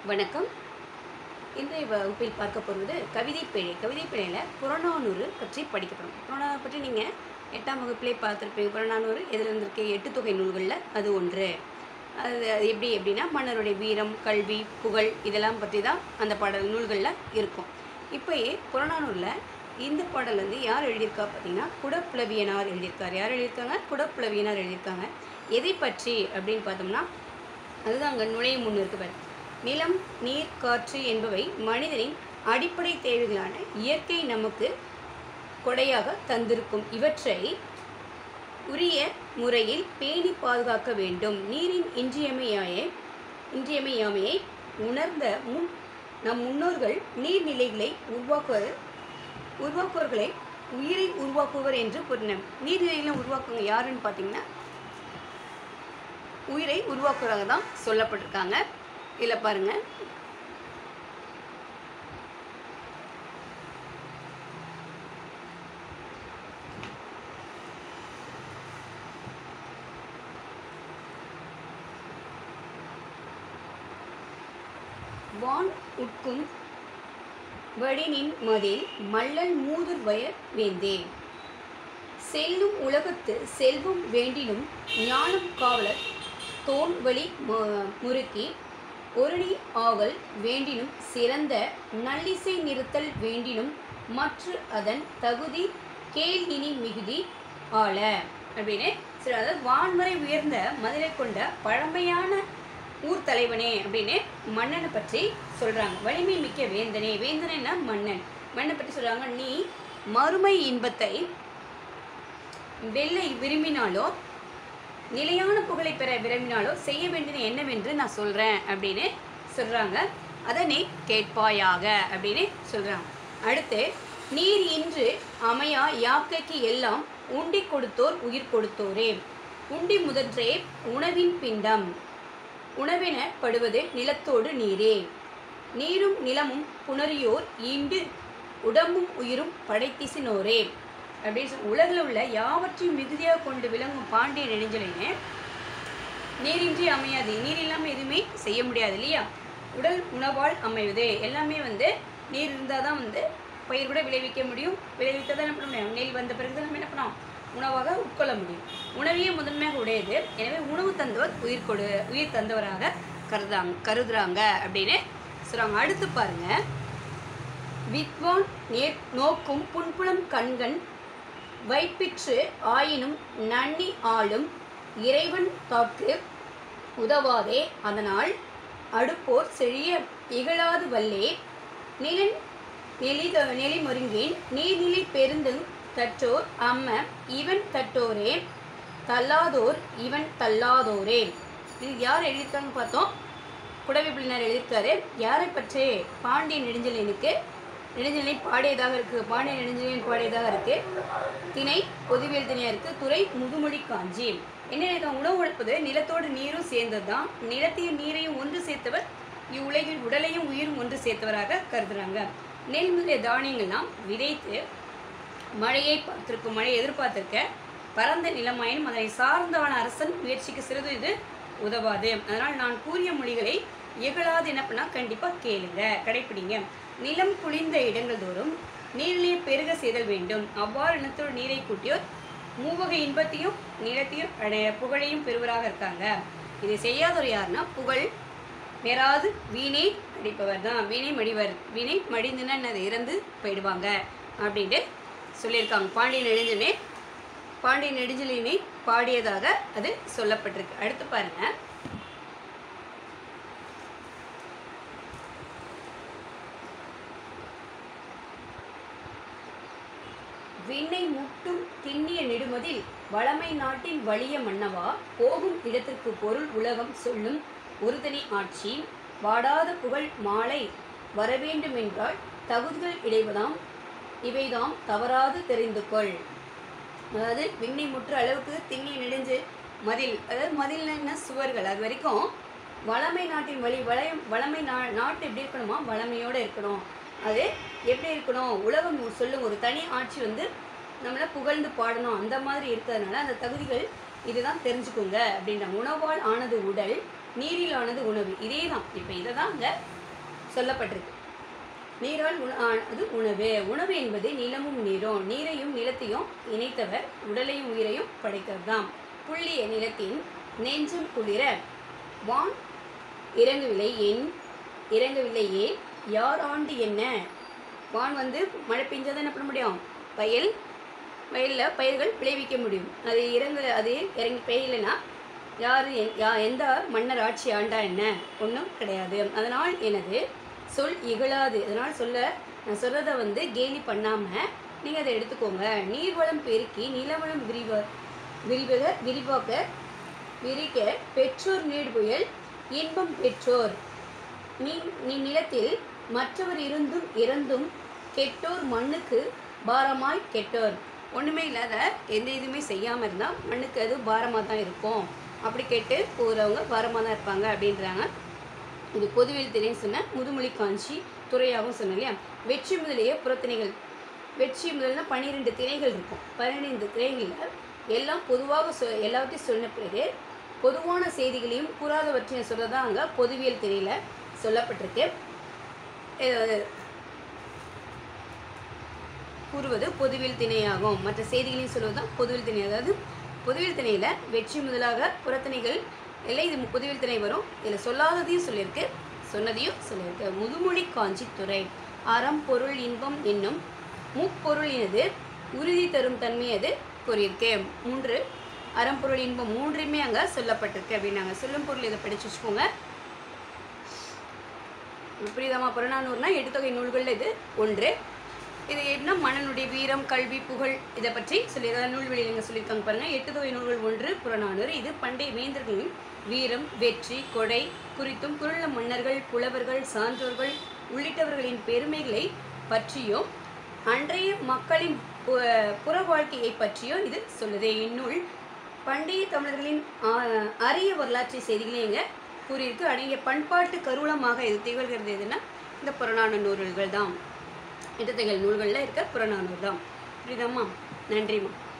வணக்கம் இன்றைய வகுப்பில் பார்க்க போகிறது கவிதை பிழை கவிதை பிழையில் புறநானூறு பற்றி படிக்கப்படும் புறநானூறு பற்றி நீங்கள் எட்டாம் வகுப்பிலே பார்த்துருப்பீங்க புறநானூறு எதில் இருந்திருக்கு எட்டு தொகை நூல்களில் அது ஒன்று அது அது எப்படி எப்படின்னா மன்னருடைய வீரம் கல்வி புகழ் இதெல்லாம் பற்றி தான் அந்த பாடல் நூல்களில் இருக்கும் இப்போயே புறநானூரில் இந்த பாடல் வந்து யார் எழுதியிருக்கா பார்த்தீங்கன்னா குடப்புலவியனார் எழுதியிருக்கார் யார் எழுதியிருக்காங்க குடப்புலவியனார் எழுதியிருக்காங்க எதை பற்றி அப்படின்னு பார்த்தோம்னா அதுதான் அங்கே நுழையும் முன் இருக்கு பாரு நிலம் நீர் காற்று என்பவை மனிதனின் அடிப்படை தேவைகளான இயற்கை நமக்கு கொடையாக தந்திருக்கும் இவற்றை உரிய முறையில் பேணி பாதுகாக்க வேண்டும் நீரின் இன்றியமையாய இன்றியமையாமையை உணர்ந்த முன் நம் முன்னோர்கள் நீர்நிலைகளை உருவாக்குவது உருவாக்குவர்களை உயிரை உருவாக்குவர் என்று கூறினர் நீர்நிலைகளை உருவாக்குவங்க யாருன்னு பார்த்தீங்கன்னா உயிரை உருவாக்குறதாக தான் சொல்லப்பட்டிருக்காங்க இதில் பாருங்க வான் உட்கும் வடினின் மதில் மல்லல் மூதுர் வய வேந்தே செல்லும் உலகத்து செல்வம் வேண்டினும் ஞானம் காவலர் தோன் வழி மு- முறுக்கி ஒருணி ஆகல் வேண்டினும் சிறந்த நல்லிசை நிறுத்தல் வேண்டினும் மற்ற அதன் தகுதி கேள்வினி மிகுதி ஆள அப்படின்னு சரி அதாவது வான்வரை உயர்ந்த மதுரை கொண்ட பழமையான ஊர் தலைவனே அப்படின்னு மன்னனை பற்றி சொல்றாங்க வலிமை மிக்க வேந்தனே வேந்தனைன்னா மன்னன் மன்னனை பற்றி சொல்றாங்க நீ மறுமை இன்பத்தை வெள்ளை விரும்பினாலோ நிலையான புகழை பெற விரும்பினாலோ செய்ய வேண்டியது என்னவென்று நான் சொல்கிறேன் அப்படின்னு சொல்கிறாங்க அதை நீ கேட்பாயாக அப்படின்னு சொல்கிறாங்க அடுத்து நீர் இன்று அமையா யாக்கைக்கு எல்லாம் உண்டி கொடுத்தோர் உயிர் கொடுத்தோரே உண்டி முதன்றே உணவின் பிண்டம் உணவெனப்படுவது நிலத்தோடு நீரே நீரும் நிலமும் புணரியோர் ஈண்டு உடம்பும் உயிரும் படைத்திசினோரே அப்படின்னு சொல்லி உலகில் உள்ள யாவற்றையும் மிகுதியாக கொண்டு விளங்கும் பாண்டிய நெடுஞ்சலைன்னு நீரின்றி அமையாது நீர் இல்லாமல் எதுவுமே செய்ய முடியாது இல்லையா உடல் உணவால் அமைவது எல்லாமே வந்து நீர் இருந்தால் தான் வந்து பயிர் கூட விளைவிக்க முடியும் விளைவிக்க தான் என்ன பண்ண முடியும் நெல் வந்த பிறகு தான் நம்ம என்ன பண்ணோம் உணவாக உட்கொள்ள முடியும் உணவையே முதன்மையாக உடையது எனவே உணவு தந்தவர் உயிர் கொடு உயிர் தந்தவராக கருதாங்க கருதுறாங்க அப்படின்னு சொல்கிறாங்க அடுத்து பாருங்க வித்வான் நேர் நோக்கும் புன்புலம் கண்கண் வைப்பிற்று ஆயினும் நன்னி ஆளும் இறைவன் தாக்கு உதவாதே அதனால் அடுப்போர் செழிய இகழாது வல்லே நிலன் நெளித நெளிமொருங்கின் நீர்நிலை பெருந்து தற்றோர் அம்ம இவன் தட்டோரே தள்ளாதோர் இவன் தள்ளாதோரே இது யார் எழுதியிருக்காங்க பார்த்தோம் குடவை பிள்ளைனார் எழுதியிருக்காரு யாரை பற்றி பாண்டிய நெடுஞ்செழியனுக்கு நெடுஞ்செழியனை பாடியதாக இருக்குது பாண்டிய நெடுஞ்செழியன் பாடியதாக இருக்குது திணை பொதுவியல் திணையாக இருக்குது துறை முதுமொழி காஞ்சி என்ன எழுதும் உணவு உழைப்பது நிலத்தோடு நீரும் சேர்ந்தது தான் நிலத்தையும் நீரையும் ஒன்று சேர்த்தவர் இவ்வுலகில் உடலையும் உயிரும் ஒன்று சேர்த்தவராக கருதுறாங்க நெல் முதலிய தானியங்கள்லாம் விதைத்து மழையை பார்த்திருக்கும் மழையை எதிர்பார்த்திருக்க பரந்த நிலமாயினும் அதனை சார்ந்தவன அரசன் முயற்சிக்கு சிறிது இது உதவாது அதனால் நான் கூறிய மொழிகளை இகழாது என்ன பண்ணா கண்டிப்பாக கேளுங்க கடைப்பிடிங்க நிலம் குளிர்ந்த இடங்கள் தோறும் நீரிலே பெருக செய்தல் வேண்டும் அவ்வாறு நிலத்தோடு நீரை கூட்டியோர் மூவகை இன்பத்தையும் நிலத்தையும் அடைய புகழையும் பெறுவராக இருக்காங்க இதை செய்யாதவர் யாருன்னா புகழ் பெறாது வீணை அடிப்பவர் தான் வீணை மடிவர் வீணை மடிந்துன்னா என்னது இறந்து போயிடுவாங்க அப்படின்ட்டு சொல்லியிருக்காங்க பாண்டிய நெடுஞ்சனே பாண்டிய நெடுஞ்சலினை பாடியதாக அது சொல்லப்பட்டிருக்கு அடுத்து பாருங்க விண்ணை முட்டும் திண்ணிய நெடுமதில் வளமை நாட்டின் வலிய மன்னவா போகும் இடத்திற்கு பொருள் உலகம் சொல்லும் ஒருதனி ஆட்சி வாடாத புகழ் மாலை வரவேண்டுமென்றால் தகுதிகள் இடைவதாம் இவைதாம் தவறாது தெரிந்து கொள் அதாவது விண்ணை முற்ற அளவுக்கு திண்ணி நெடுஞ்சு மதில் அதாவது மதில்னா என்ன சுவர்கள் அது வரைக்கும் வளமை நாட்டின் வழி வளையம் வளமை நா நாட்டு எப்படி இருக்கணுமா வளமையோடு இருக்கணும் அது எப்படி இருக்கணும் உலகம் சொல்லும் ஒரு தனி ஆட்சி வந்து நம்மளை புகழ்ந்து பாடணும் அந்த மாதிரி இருக்கிறதுனால அந்த தகுதிகள் இதுதான் தெரிஞ்சுக்கோங்க அப்படின்றாங்க உணவால் ஆனது உடல் நீரிலானது உணவு இதே தான் இப்போ இதை தான் அங்கே சொல்லப்பட்டிருக்கு நீரால் உண ஆ- அது உணவு உணவு என்பது நிலமும் நீரும் நீரையும் நிலத்தையும் இணைத்தவர் உடலையும் உயிரையும் படைத்ததுதான் புள்ளிய நிலத்தின் நெஞ்சம் குளிர வான் இறங்கவில்லை ஏன் இறங்கவில்லை ஏன் யார் ஆண்டு என்ன வான் வந்து மழை பெஞ்சாதான் என்ன பண்ண முடியும் வயல் வயலில் பயிர்கள் விளைவிக்க முடியும் அது இறங்க அது இறங்கி பெய்யலைன்னா யார் எ- யா எந்த மன்னர் ஆட்சி ஆண்டா என்ன ஒன்றும் கிடையாது அதனால் எனது சொல் இகழாது அதனால் சொல்ல நான் சொல்கிறத வந்து கேலி பண்ணாமல் நீங்கள் அதை எடுத்துக்கோங்க நீர்வளம் பெருக்கி நிலவளம் விரிவ விரிவக விரிவாக்க விரிக்க பெற்றோர் நீடு புயல் இன்பம் பெற்றோர் நீ நீ நிலத்தில் மற்றவர் இருந்தும் இறந்தும் கெட்டோர் மண்ணுக்கு பாரமாய் கெட்டோர் ஒன்றுமே இல்லாத எந்த இதுவுமே செய்யாமல் இருந்தால் மண்ணுக்கு அது பாரமாக தான் இருக்கும் அப்படி கேட்டு போகிறவங்க பாரமாக தான் இருப்பாங்க அப்படின்றாங்க இது பொதுவில் திரைன்னு சொன்ன முதுமொழி காஞ்சி துறையாகவும் சொன்னேன் இல்லையா வெற்றி முதலிய புறத்திணைகள் வெற்றி முதல்னா பன்னிரெண்டு திணைகள் இருக்கும் பன்னிரெண்டு திணைகளில் எல்லாம் பொதுவாக சொ எல்லாத்தையும் சொன்ன பிறகு பொதுவான செய்திகளையும் கூறாதவற்றையும் சொல்கிறதா அங்கே பொதுவியல் திணையில் சொல்லப்பட்டிருக்கு அஹ் கூறுவது பொதுவியல் திணையாகும் மற்ற செய்திகளையும் சொல்வது தான் பொதுவியல் திணை அதாவது பொதுவியல் திணையில் வெற்றி முதலாக புறத்திணைகள் எல்லாம் இது பொதுவியல் திணை வரும் இதில் சொல்லாததையும் சொல்லியிருக்கு சொன்னதையும் சொல்லியிருக்கு முதுமொழி காஞ்சி துறை அறம் பொருள் இன்பம் என்னும் முப்பொருளினது உறுதி தரும் தன்மை அது கூறியிருக்கு மூன்று அறம்பொருள் இன்பம் மூன்றுமே அங்கே சொல்லப்பட்டிருக்கு அப்படின்னாங்க சொல்லும் பொருள் இதை படிச்சு வச்சுக்கோங்க புரியுதாமா புறநானூறுனா எட்டுத்தொகை நூல்களில் இது ஒன்று இது என்ன மன்னனுடைய வீரம் கல்வி புகழ் இதை பற்றி சொல்லி அதாவது நூல்வெளியில் இங்கே சொல்லியிருக்காங்க பாருங்க எட்டு தொகை நூல்கள் ஒன்று புறநானூறு இது பண்டைய வேந்தர்களின் வீரம் வெற்றி கொடை குறித்தும் குறுநில மன்னர்கள் புலவர்கள் சான்றோர்கள் உள்ளிட்டவர்களின் பெருமைகளை பற்றியும் அன்றைய மக்களின் பு- புற வாழ்க்கையை பற்றியும் இது சொல்லுது இந்நூல் பண்டைய தமிழர்களின் ஆ, அரிய வரலாற்று செய்திகளை இங்கே கூறியிருக்கு அடங்கிய பண்பாட்டு கருவூலமாக இது திகழ்கிறது எதுன்னா இந்த புறநானூறு நூல்கள் தான் இடத்தைகள் நூல்களில் இருக்க புறநானூறு தான் புரியுதாம்மா நன்றிம்மா